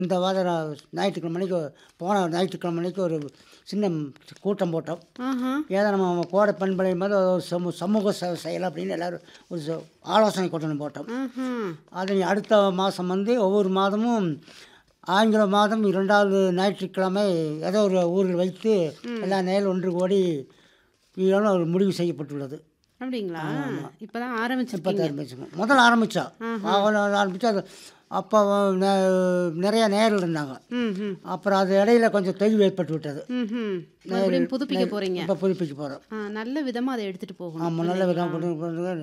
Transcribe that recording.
இந்த வாரம் நான் ஞாயிற்றுக்கிழமை அன்னைக்கு போன ஞாயிற்றுக்கிழமை அன்னைக்கு ஒரு சின்ன கூட்டம் போட்டோம் ஆஹா ஏதோ நம்ம கோடை பண்பலை மாதிரி ஒரு சமூ சமூக சேவை செய்யலாம் அப்படின்னு எல்லோரும் ஒரு ச- ஆலோசனை கூட்டம் போட்டோம் ஆஹா அது அடுத்த மாதம் வந்து ஒவ்வொரு மாதமும் ஆங்கில மாதம் இரண்டாவது ஞாயிற்றுக்கிழமை ஏதோ ஒரு ஊரில் வைத்து எல்லா நேரில் ஒன்று கோடி இதெல்லாம் ஒரு முடிவு செய்யப்பட்டுள்ளது அப்படிங்களா இப்பதான் இப்போ ஆரம்பிச்சிருக்கீங்க ஆரம்பிச்சுங்க முதல்ல ஆரம்பித்தா ஆரம்பித்தா அது அப்போ நெ- நிறைய நேரில் இருந்தாங்க ம் ம் அப்புறம் அது இடையில கொஞ்சம் தொய்வு ஏற்பட்டு விட்டது ம் ம் மறுபடியும் புதுப்பிக்க போறீங்க இப்போ புதுப்பிக்க போகிறோம் ஆ, நல்ல விதமா அதை எடுத்துட்டு போகணும் ஆமாம் நல்ல விதம் கொண்டு